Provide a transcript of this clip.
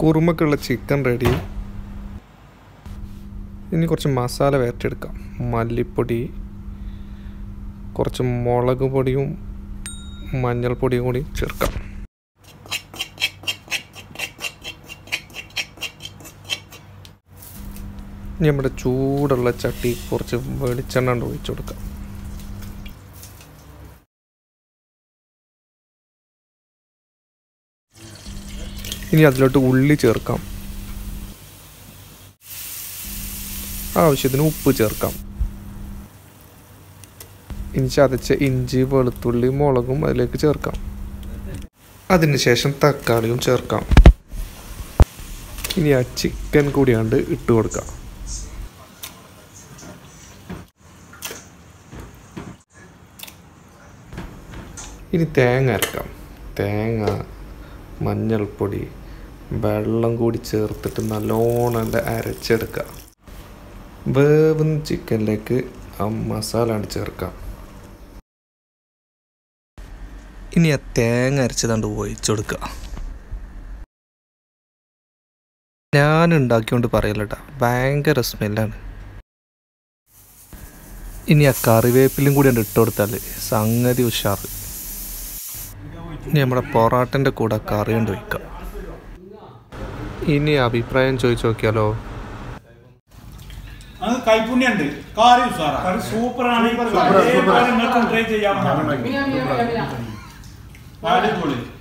കുറുമക്കുള്ള chicken ready ഇനി കുറച്ച് മസാല വരട്ടിയെടുക്കാം മല്ലിപ്പൊടി കുറച്ച് മുളക് പൊടിയും മഞ്ഞൾപ്പൊടിയും കൂടി ചേർക്കാം ഇനി നമ്മുടെ ചൂടുള്ള ചട്ടി കുറച്ച് വെളിച്ചെണ്ണ കൊണ്ട് ഒഴിച്ചു കൊടുക്കാം ഇനി അതിലോട്ട് ഉള്ളി ചേർക്കാം ആവശ്യത്തിന് ഉപ്പ് ചേർക്കാം ഇനി ചതച്ച ഇഞ്ചി വെളുത്തുള്ളി മുളകും അതിലേക്ക് ചേർക്കാം അതിനുശേഷം തക്കാളിയും ചേർക്കാം ഇനി ആ ചിക്കൻ കൂടിയാണ്ട് ഇട്ട് കൊടുക്കാം ഇനി തേങ്ങ അരക്കാം തേങ്ങ മഞ്ഞൾപ്പൊടി വെള്ളം കൂടി ചേർത്തിട്ട് നല്ലോണം അത് അരച്ചെടുക്കുക വേവുന്ന ചിക്കനിലേക്ക് ആ മസാല ആണ് ചേർക്കാം ഇനി ആ തേങ്ങ അരച്ചതാണ്ട് ഒഴിച്ചു കൊടുക്കുക ഞാൻ ഉണ്ടാക്കിക്കൊണ്ട് പറയലട്ടാ ഭയങ്കര സ്മെല്ലാണ് ഇനി ആ കറിവേപ്പിലും കൂടി ഇട്ട് കൊടുത്താൽ സംഗതി ഉഷാറ് ഇനി നമ്മുടെ പൊറാട്ടൻ്റെ കൂടെ കറി കൊണ്ട് വയ്ക്കാം ഇനി അഭിപ്രായം ചോദിച്ചു നോക്കിയാലോ അത് കൈപ്പുണ്യുണ്ട് കറി ഉസാറാ കറി സൂപ്പറാണ് നിങ്ങൾക്ക് ട്രൈ ചെയ്യാവുന്നതാണ് അടിപൊളി